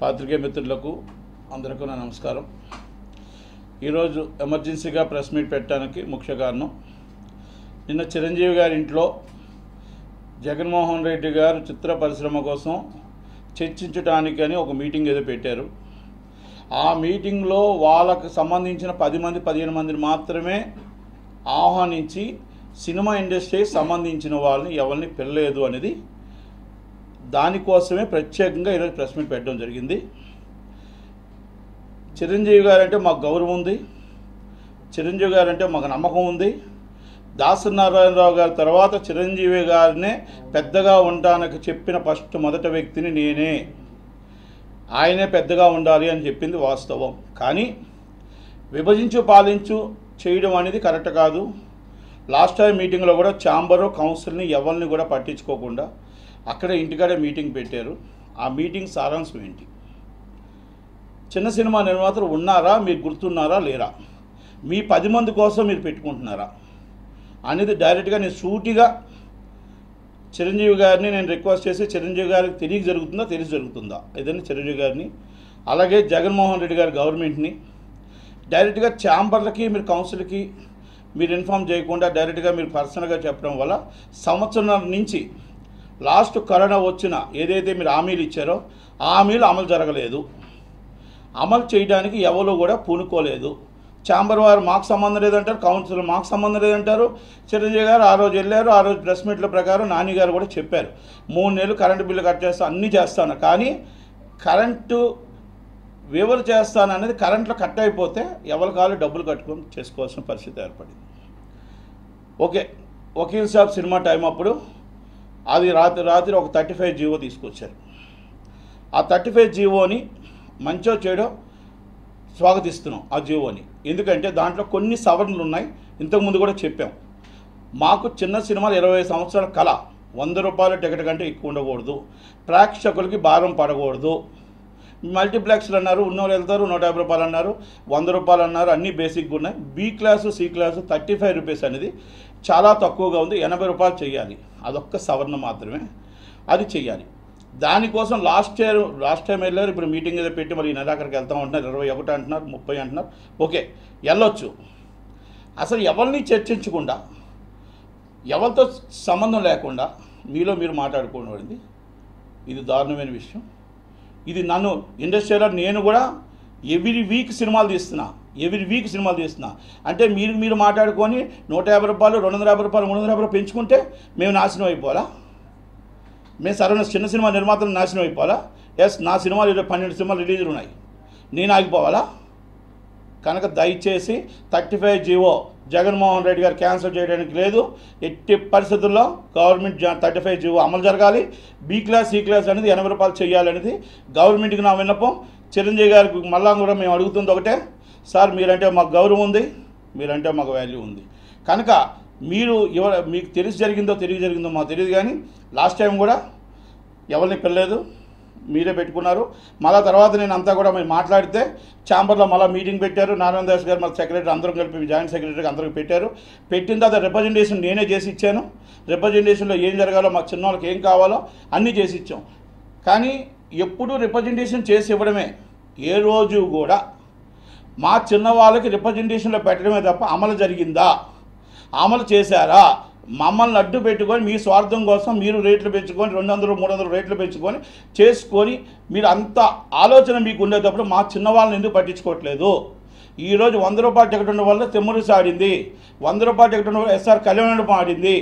పాత్రికేయ మిత్రులకు అందరికీ నా నమస్కారం ఈరోజు ఎమర్జెన్సీగా ప్రెస్ మీట్ పెట్టడానికి ముఖ్య కారణం నిన్న చిరంజీవి గారి ఇంట్లో జగన్మోహన్ రెడ్డి గారు చిత్ర పరిశ్రమ కోసం చర్చించడానికి అని ఒక మీటింగ్ ఏదో పెట్టారు ఆ మీటింగ్లో వాళ్ళకు సంబంధించిన పది మంది పదిహేను మందిని మాత్రమే ఆహ్వానించి సినిమా ఇండస్ట్రీకి సంబంధించిన వాళ్ళని ఎవరిని పిల్లలేదు అనేది దానికోసమే ప్రత్యేకంగా ఈరోజు ప్రెస్ మీట్ పెట్టడం జరిగింది చిరంజీవి గారు అంటే మాకు గౌరవం ఉంది చిరంజీవి గారు అంటే మాకు నమ్మకం ఉంది దాసనారాయణరావు గారి తర్వాత చిరంజీవి గారినే పెద్దగా ఉండడానికి చెప్పిన ఫస్ట్ మొదటి వ్యక్తిని నేనే ఆయనే పెద్దగా ఉండాలి అని చెప్పింది వాస్తవం కానీ విభజించు పాలించు చేయడం అనేది కరెక్ట్ కాదు లాస్ట్ టైం మీటింగ్లో కూడా ఛాంబరు కౌన్సిల్ని ఎవరిని కూడా పట్టించుకోకుండా అక్కడే ఇంటికాడే మీటింగ్ పెట్టారు ఆ మీటింగ్ సారాంశం ఏంటి చిన్న సినిమా నిర్మాతలు ఉన్నారా మీరు గుర్తున్నారా లేరా మీ పది మంది కోసం మీరు పెట్టుకుంటున్నారా అనేది డైరెక్ట్గా నేను సూటిగా చిరంజీవి గారిని నేను రిక్వెస్ట్ చేసి చిరంజీవి గారికి తెలియక జరుగుతుందా తెలిసి జరుగుతుందా ఏదైనా చిరంజీవి గారిని అలాగే జగన్మోహన్ రెడ్డి గారి గవర్నమెంట్ని డైరెక్ట్గా ఛాంబర్లకి మీరు కౌన్సిల్కి మీరు ఇన్ఫామ్ చేయకుండా డైరెక్ట్గా మీరు పర్సనల్గా చెప్పడం వల్ల సంవత్సరం నుంచి లాస్ట్ కరోనా వచ్చిన ఏదైతే మీరు హామీలు ఇచ్చారో ఆ హామీలు అమలు జరగలేదు అమలు చేయడానికి ఎవరు కూడా పూనుకోలేదు ఛాంబర్ వారు మాకు సంబంధం లేదంటారు కౌన్సిల్ మాకు సంబంధం లేదంటారు చిరంజీవి గారు ఆ రోజు వెళ్ళారు ఆ రోజు ప్రెస్ మీట్ల ప్రకారం నాని గారు కూడా చెప్పారు మూడు నెలలు కరెంటు బిల్లు కట్ చేస్తా అన్నీ చేస్తాను కానీ కరెంటు వివర్ చేస్తాను అనేది కరెంట్లో కట్ అయిపోతే ఎవరి కాళ్ళు డబ్బులు కట్టుకొని చేసుకోవాల్సిన పరిస్థితి ఏర్పడింది ఓకే వకీల్ సాబ్ సినిమా టైం అప్పుడు అది రాత్రి రాత్రి ఒక థర్టీ ఫైవ్ జీవో తీసుకొచ్చారు ఆ థర్టీ ఫైవ్ జీవోని మంచో చెడో స్వాగతిస్తున్నాం ఆ జీవోని ఎందుకంటే దాంట్లో కొన్ని సవరణలు ఉన్నాయి ఇంతకుముందు కూడా చెప్పాం మాకు చిన్న సినిమాలు ఇరవై సంవత్సరాల కళ వంద రూపాయల టికెట్ కంటే ఎక్కువ ఉండకూడదు ప్రేక్షకులకి భారం పడకూడదు మల్టీప్లెక్స్లు అన్నారు ఉన్నోళ్ళు వెళ్తారు నూట యాభై రూపాయలు అన్నారు వంద రూపాయలు అన్నారు అన్నీ బేసిక్గా ఉన్నాయి B class C class thirty five rupees అనేది చాలా తక్కువగా ఉంది ఎనభై రూపాయలు చేయాలి అదొక్క సవరణ మాత్రమే అది చెయ్యాలి దానికోసం లాస్ట్ ఇయర్ లాస్ట్ టైం వెళ్ళారు ఇప్పుడు మీటింగ్ ఏదో పెట్టి మరి ఈ నెలాఖరికి వెళ్తాం అంటున్నారు ఇరవై ఒకటి అంటున్నారు ముప్పై అంటున్నారు ఓకే వెళ్ళొచ్చు అసలు ఎవరిని చర్చించకుండా ఎవరితో సంబంధం లేకుండా మీలో మీరు మాట్లాడుకోవడం ఇది దారుణమైన విషయం ఇది నన్ను ఇండస్ట్రీలో నేను కూడా ఎవ్రీ వీక్ సినిమాలు తీస్తున్నా ఎవ్రీ వీక్ సినిమాలు తీస్తున్నా అంటే మీరు మీరు మాట్లాడుకొని నూట యాభై రూపాయలు రెండు వందల యాభై రూపాయలు మూడు వందల యాభై రూపాయలు పెంచుకుంటే మేము నాశనం అయిపోవాలా మేము సరైన చిన్న సినిమా నిర్మాతలు నాశనం అయిపోవాలా ఎస్ నా సినిమాలు ఈరోజు పన్నెండు సినిమాలు రిలీజులు ఉన్నాయి నేను ఆగిపోవాలా కనుక దయచేసి thirty five GO Jaganmohan Reddy garu cancel చేయడానికి లేదు ఎట్టి పరిస్థితుల్లో గవర్నమెంట్ థర్టీ ఫైవ్ జీవో అమలు జరగాలి బీ క్లాస్ సి క్లాస్ అనేది ఎనభై రూపాయలు చేయాలనేది గవర్నమెంట్కి నా విన్నపం చిరంజీవి గారికి మళ్ళా కూడా మేము అడుగుతుంది ఒకటే సార్ మీరంటే మాకు గౌరవం ఉంది మీరంటే మాకు వాల్యూ ఉంది కనుక మీరు ఎవరు మీకు తెలిసి జరిగిందో తెలియ జరిగిందో మాకు తెలియదు కానీ లాస్ట్ టైం కూడా ఎవరిని పిల్లలేదు మీరే పెట్టుకున్నారు మళ్ళా తర్వాత నేను అంతా కూడా మీరు మాట్లాడితే ఛాంబర్లో మళ్ళీ మీటింగ్ పెట్టారు నారాయణ దాస్ గారు మన సెక్రటరీ అందరం కలిపి జాయింట్ సెక్రటరీకి అందరికి పెట్టారు పెట్టిన తర్వాత రిప్రజెంటేషన్ నేనే చేసి ఇచ్చాను రిప్రజెంటేషన్లో ఏం జరగాలో మాకు చిన్న వాళ్ళకి ఏం కావాలో అన్నీ చేసి ఇచ్చాం కానీ ఎప్పుడు రిప్రజెంటేషన్ చేసి ఇవ్వడమే ఏ రోజు కూడా మా చిన్న వాళ్ళకి రిప్రజెంటేషన్లో పెట్టడమే తప్ప అమలు జరిగిందా అమలు చేశారా మమ్మల్ని అడ్డు పెట్టుకొని మీ స్వార్థం కోసం మీరు రేట్లు పెంచుకొని రెండు వందలు మూడు వందలు రేట్లు పెంచుకొని చేసుకొని మీరు అంత ఆలోచన మీకు ఉండేటప్పుడు మా చిన్న వాళ్ళని ఎందుకు పట్టించుకోవట్లేదు ఈరోజు వంద రూపాయల టికెట్ ఉండడం వల్ల తెమ్మరుసి ఆడింది వంద రూపాయల టికెట్ ఉండడం వల్ల ఎస్ఆర్ కళ్యాణం ఆడింది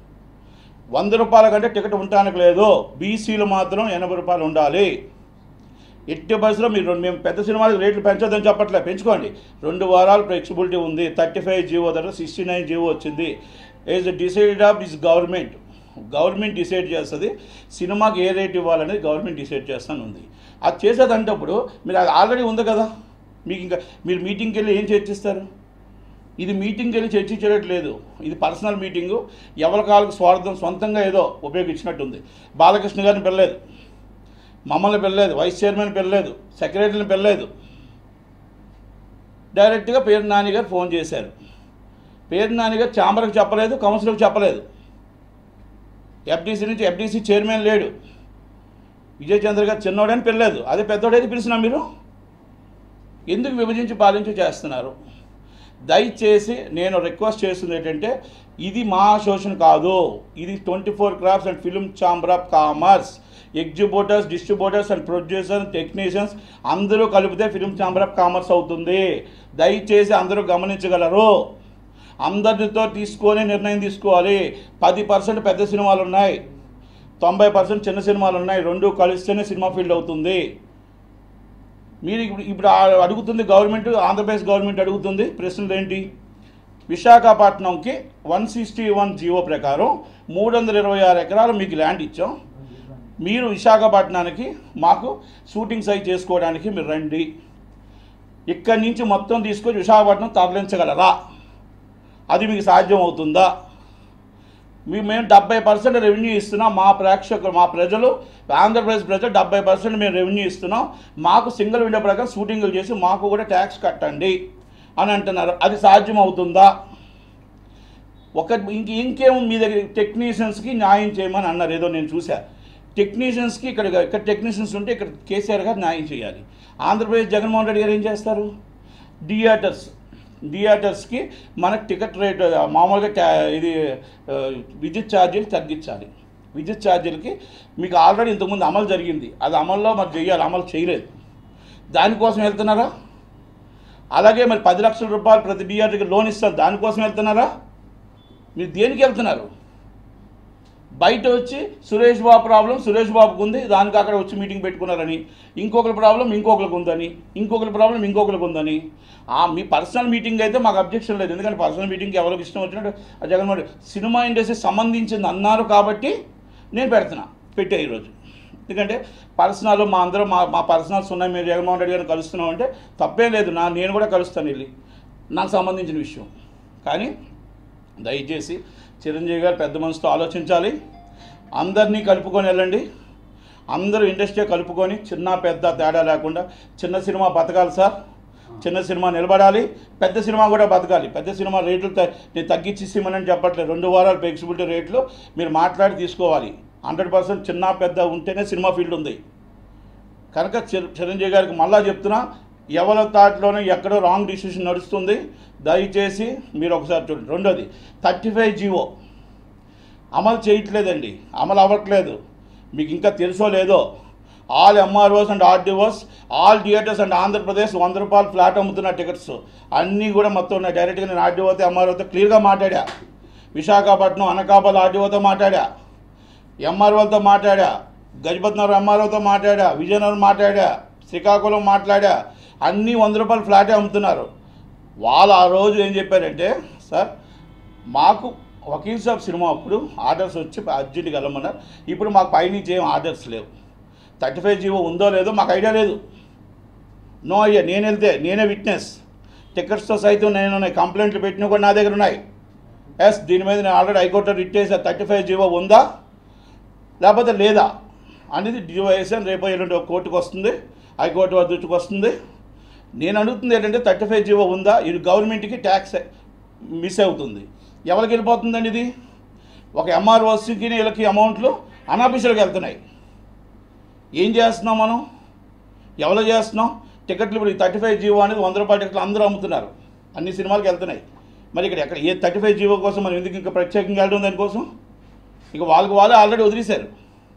వంద రూపాయల కంటే టికెట్ ఉండటానికి లేదు బీసీలు మాత్రం ఎనభై రూపాయలు ఉండాలి ఎట్టి పరిస్థితిలో మీరు రెండు మేము పెద్ద సినిమాలకు రేట్లు పెంచొద్దని చెప్పట్లే పెంచుకోండి రెండు వారాలు ఫ్లెక్సిబిలిటీ ఉంది థర్టీ ఫైవ్ జీవో తర్వాత సిక్స్టీ నైన్ జీవో వచ్చింది is decided of this government government decide చేస్తుంది సినిమాకి ఏ రేట్ ఇవ్వాలనేది గవర్నమెంట్ డిసైడ్ చేస్తాను ఉంది అది చేసేదంటప్పుడు మీరు అది ఆల్రెడీ ఉంది కదా మీకు ఇంకా మీరు మీటింగ్కి వెళ్ళి ఏం చర్చిస్తారు ఇది మీటింగ్కి వెళ్ళి చర్చించట్లేదు ఇది పర్సనల్ మీటింగు ఎవరి కాళ్ళకు స్వార్థం సొంతంగా ఏదో ఉపయోగించినట్టుంది బాలకృష్ణ గారిని పిల్లలేదు మమ్మల్ని పిల్లలేదు వైస్ చైర్మన్ పిల్లలేదు సెక్రటరీని పిల్లలేదు డైరెక్ట్గా పేరు నాని గారు ఫోన్ చేశారు పేరు నాని గారు ఛాంబర్కి చెప్పలేదు కౌన్సిల్కి చెప్పలేదు ఎఫ్డీసీ నుంచి ఎఫ్డీసీ చైర్మన్ లేడు విజయ్ చంద్ర గారు చిన్నోడని పిల్లలేదు అదే పెద్దోడైతే పిలిచినా మీరు ఎందుకు విభజించి పాలించి చేస్తున్నారు దయచేసి నేను రిక్వెస్ట్ చేస్తుంది ఏంటంటే ఇది మా అసోసియేషన్ కాదు ఇది twenty four crafts and film chamber of commerce exhibitors distributors and producers technicians అందరూ కలిపితే ఫిల్మ్ ఛాంబర్ ఆఫ్ కామర్స్ అవుతుంది దయచేసి అందరూ గమనించగలరు అందరితో తీసుకొని నిర్ణయం తీసుకోవాలి పది పర్సెంట్ పెద్ద సినిమాలు ఉన్నాయి తొంభై పర్సెంట్ చిన్న సినిమాలు ఉన్నాయి రెండు కలిస్తేనే సినిమా ఫీల్డ్ అవుతుంది మీరు ఇప్పుడు ఇప్పుడు ఆ- అడుగుతుంది గవర్నమెంట్ ఆంధ్రప్రదేశ్ గవర్నమెంట్ అడుగుతుంది ప్రశ్నలు ఏంటి విశాఖపట్నంకి వన్ సిక్స్టీ వన్ జీవో ప్రకారం మూడు వందల ఇరవై ఆరు ఎకరాలు మీకు ల్యాండ్ ఇచ్చాం మీరు విశాఖపట్నానికి మాకు షూటింగ్ సైట్ చేసుకోవడానికి మీరు రండి ఇక్కడి నుంచి మొత్తం తీసుకొని విశాఖపట్నం తరలించగలరా అది మీకు సాధ్యం అవుతుందా మీ మేము డెబ్బై పర్సెంట్ రెవెన్యూ ఇస్తున్నాం మా ప్రేక్షకులు మా ప్రజలు ఆంధ్రప్రదేశ్ ప్రజలు డెబ్బై పర్సెంట్ మేము రెవెన్యూ ఇస్తున్నాం మాకు సింగిల్ విండో ప్రకారం షూటింగ్లు చేసి మాకు కూడా ట్యాక్స్ కట్టండి అని అంటున్నారు అది సాధ్యం అవుతుందా ఒక ఇంక ఇంకేం మీ దగ్గర టెక్నీషియన్స్కి న్యాయం చేయమని అన్నారు ఏదో నేను చూసా టెక్నీషియన్స్కి ఇక్కడ ఇక్కడ టెక్నీషియన్స్ ఉంటే ఇక్కడ కేసీఆర్ గారు న్యాయం చేయాలి ఆంధ్రప్రదేశ్ జగన్మోహన్ రెడ్డి గారు ఏం చేస్తారు థియేటర్స్ థియేటర్స్కి మనకు టికెట్ రేట్ మామూలుగా ట్యా- ఇది ఆ, విద్యుత్ ఛార్జీలు తగ్గించాలి విద్యుత్ ఛార్జీలకి మీకు ఆల్రెడీ ఇంతకుముందు అమలు జరిగింది అది అమల్లో మరి చేయాలి అమలు చేయలేదు దానికోసం వెళ్తున్నారా అలాగే మరి పది లక్షల రూపాయలు ప్రతి థియేటర్కి లోన్ ఇస్తారు దానికోసం వెళ్తున్నారా మీరు దేనికి వెళ్తున్నారు బయట వచ్చి సురేష్ బాబు ప్రాబ్లం సురేష్ బాబుకు ఉంది దానికి అక్కడ వచ్చి మీటింగ్ పెట్టుకున్నారని ఇంకొకరి ప్రాబ్లం ఇంకొకరికి ఉందని ఇంకొకరి ప్రాబ్లం ఇంకొకరికి ఉందని ఆ మీ పర్సనల్ మీటింగ్ అయితే మాకు అబ్జెక్షన్ లేదు ఎందుకంటే పర్సనల్ మీటింగ్కి ఎవరికి ఇష్టం వచ్చినట్టు ఆ జగన్మోహన్ రెడ్డి సినిమా ఇండస్ట్రీ సంబంధించింది అన్నారు కాబట్టి నేను పెడుతున్నా పెట్టా ఈరోజు ఎందుకంటే పర్సనల్ మా అందరూ మా మా పర్సనల్స్ ఉన్నాయి మీరు జగన్మోహన్ రెడ్డి గారిని కలుస్తున్నాం అంటే తప్పేం లేదు నా నేను కూడా కలుస్తాను వెళ్ళి నాకు సంబంధించిన విషయం కానీ దయచేసి చిరంజీవి గారు పెద్ద మనసుతో ఆలోచించాలి అందరినీ కలుపుకొని వెళ్ళండి అందరూ ఇండస్ట్రీ కలుపుకొని చిన్న పెద్ద తేడా లేకుండా చిన్న సినిమా బతకాలి సార్ చిన్న సినిమా నిలబడాలి పెద్ద సినిమా కూడా బతకాలి పెద్ద సినిమా రేట్లు త- నేను తగ్గించి ఇవ్వమని చెప్పట్లేదు రెండు వారాలు ఫ్లెక్సిబిలిటీ రేట్లు మీరు మాట్లాడి తీసుకోవాలి హండ్రెడ్ పర్సెంట్ చిన్న పెద్ద ఉంటేనే సినిమా ఫీల్డ్ ఉంది కనుక చిర- చిరంజీవి గారికి మళ్ళా చెప్తున్నా ఎవరి తాటిలోనే ఎక్కడో రాంగ్ డిసిషన్ నడుస్తుంది దయచేసి మీరు ఒకసారి చూడండి రెండోది థర్టీ ఫైవ్ జీవో అమలు చేయట్లేదండి అమలు అవ్వట్లేదు మీకు ఇంకా తెలుసో లేదో all MROs and RDOs all theaters and Andhra Pradesh వంద రూపాయలు ఫ్లాట్ అమ్ముతున్న టికెట్స్ అన్నీ కూడా మొత్తం ఉన్నాయి డైరెక్ట్గా నేను ఆర్డీఓతో ఎంఆర్ఓతో క్లియర్గా మాట్లాడా విశాఖపట్నం అనకాపల్లి ఆర్డీఓతో మాట్లాడా ఎంఆర్ఓలతో మాట్లాడా గజపతినగరం ఎంఆర్ఓతో మాట్లాడా విజయనగరం మాట్లాడా శ్రీకాకుళం మాట్లాడా అన్నీ వంద రూపాయలు ఫ్లాటే అమ్ముతున్నారు వాళ్ళు ఆ రోజు ఏం చెప్పారంటే సార్ మాకు వకీల్ సాబ్ సినిమా అప్పుడు ఆర్డర్స్ వచ్చి అర్జెంట్గా వెళ్ళమన్నారు ఇప్పుడు మాకు పైనుంచి ఏం ఆర్డర్స్ లేవు థర్టీ ఫైవ్ జీవో ఉందో లేదో మాకు ఐడియా లేదు నో అయ్యా నేను వెళ్తే నేనే విట్నెస్ టికెట్స్తో సైతం నేను ఉన్నాయి కంప్లైంట్లు పెట్టినవి కూడా నా దగ్గర ఉన్నాయి ఎస్ దీని మీద నేను ఆల్రెడీ హైకోర్టులో రిట్ చేసా థర్టీ ఫైవ్ జీవో ఉందా లేకపోతే లేదా అనేది జీవో వేసాను రేపు ఎల్లుండి ఒక కోర్టుకు వస్తుంది హైకోర్టు వారి దృష్టికి వస్తుంది నేను అడుగుతుంది ఏంటంటే థర్టీ ఫైవ్ జీవో ఉందా ఇది గవర్నమెంట్కి ట్యాక్స్ మిస్ అవుతుంది ఎవరికి వెళ్ళిపోతుందండి ఇది ఒక ఎంఆర్ఓసికి వీళ్ళకి అమౌంట్లు అనాఫీషియల్గా వెళ్తున్నాయి ఏం చేస్తున్నాం మనం ఎవరు చేస్తున్నాం టికెట్లు ఇప్పుడు థర్టీ ఫైవ్ జీవో అనేది వంద రూపాయల టికెట్లు అందరూ అమ్ముతున్నారు అన్ని సినిమాలకు వెళ్తున్నాయి మరి ఇక్కడ ఎక్కడ ఏ థర్టీ ఫైవ్ జీవో కోసం మనం ఎందుకు ఇంకా ప్రత్యేకంగా వెళ్ళడం దానికోసం ఇక వాళ్ళకి వాళ్ళే ఆల్రెడీ వదిలేశారు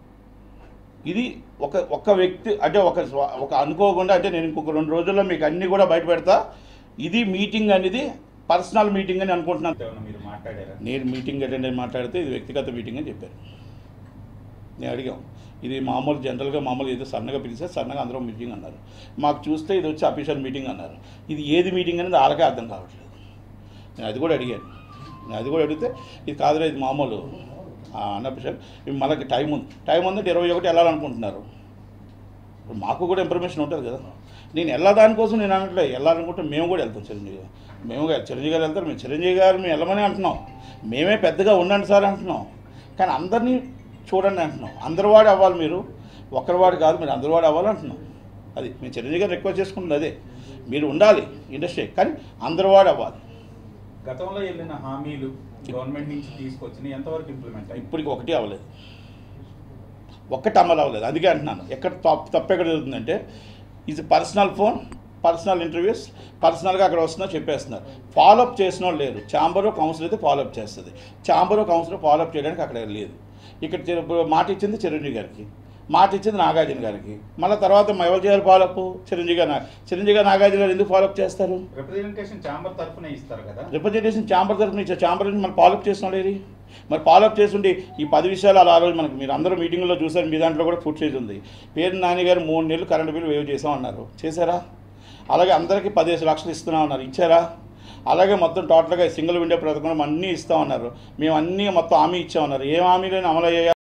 ఇది ఒక ఒక్క వ్యక్తి అంటే ఒక స్వ- ఒక అనుకోకుండా అంటే నేను ఇంకొక రెండు రోజుల్లో మీకు అన్నీ కూడా బయట పెడతా ఇది మీటింగ్ అనేది పర్సనల్ మీటింగ్ అని అనుకుంటున్నాను ఏమన్నా మీరు మాట్లాడారా నేను మీటింగ్ అటెండ్ అని మాట్లాడితే ఇది వ్యక్తిగత మీటింగ్ అని చెప్పారు నేను అడిగాం ఇది మామూలు జనరల్గా మామూలు ఏదో సన్నగా పిలిస్తే సన్నగా అందరం మీటింగ్ అన్నారు మాకు చూస్తే ఇది వచ్చి అఫీషియల్ మీటింగ్ అన్నారు ఇది ఏది మీటింగ్ అనేది వాళ్ళకే అర్థం కావట్లేదు నేను అది కూడా అడిగాను నేను అది కూడా అడిగితే ఇది కాదురా ఇది మామూలు అన్అఫీషియల్ ఇవి మనకి టైం ఉంది టైం ఉందంటే ఇరవై ఒకటి వెళ్ళాలనుకుంటున్నారు ఇప్పుడు మాకు కూడా ఇన్ఫర్మేషన్ ఉంటుంది కదా నేను వెళ్ళదానికోసం నేను అనట్లే వెళ్ళాలనుకుంటే మేము కూడా వెళ్తాం చిరంజీవి గారు మేము కూడా చిరంజీవి గారు వెళ్తారు మేము చిరంజీవి గారు మేము వెళ్ళమని అంటున్నాం మేమే పెద్దగా ఉండండి సార్ అంటున్నాం కానీ అందరినీ చూడండి అంటున్నాం అందరి వాడు అవ్వాలి మీరు ఒక్కరి వాడు కాదు మీరు అందరి వాడు అవ్వాలి అంటున్నాం అది మేము చిరంజీవి గారు రిక్వెస్ట్ చేసుకుంటుంది అదే మీరు ఉండాలి ఇండస్ట్రీ కానీ అందరి వాడు అవ్వాలి గతంలో వెళ్ళిన హామీలు గవర్నమెంట్ నుంచి తీసుకొచ్చిన ఎంతవరకు ఇంప్లిమెంట్ అయ్యి ఇప్పటికి ఒకటి అవ్వలేదు ఒక్కటి అమలు అవ్వలేదు అందుకే అంటున్నాను ఎక్కడ తప్పు తప్పు ఎక్కడ జరుగుతుందంటే ఇది పర్సనల్ ఫోన్ పర్సనల్ ఇంటర్వ్యూస్ పర్సనల్గా అక్కడ వస్తున్నా చెప్పేస్తున్నారు ఫాలోఅప్ చేసిన వాళ్ళు లేరు ఛాంబర్ కౌన్సిల్ అయితే ఫాలోఅప్ చేస్తుంది ఛాంబర్ కౌన్సిల్ ఫాలోఅప్ చేయడానికి అక్కడ లేదు ఇక్కడ చి- ఇప్పుడు మాట ఇచ్చింది చిరంజీవి గారికి మాట ఇచ్చింది నాగార్జున గారికి మళ్ళీ తర్వాత మ- ఎవరు చేయాలి ఫాలోఅప్ చిరంజీవి గారు నా- చిరంజీవి గారు నాగార్జున గారు ఎందుకు ఫాలోఅప్ చేస్తారు రిప్రజెంటేషన్ ఛాంబర్ తరఫునే ఇస్తారు కదా రిప్రజెంటేషన్ ఛాంబర్ తరఫున ఇచ్చే ఛాంబర్ నుంచి మనం ఫాలోఅప్ చేస్తున్నాం లేది మరి ఫాలోఅప్ చేస్తుంటే ఈ పది విషయాలు అలా ఆ రోజు మనకి మీరు అందరూ మీటింగ్లో చూసారు మీ దాంట్లో కూడా ఫుడ్ చేసి ఉంది పేరు నాని గారు మూడు నెలలు కరెంటు బిల్లు వేవ్ చేసాం అన్నారు చేశారా అలాగే అందరికీ పదిహేను లక్షలు ఇస్తున్నాం అన్నారు ఇచ్చారా అలాగే మొత్తం టోటల్గా సింగిల్ విండో పథకం అన్నీ ఇస్తామన్నారు మేము అన్నీ మొత్తం హామీ ఇచ్చామన్నారు ఏం హామీలను అమలు అయ్యాయా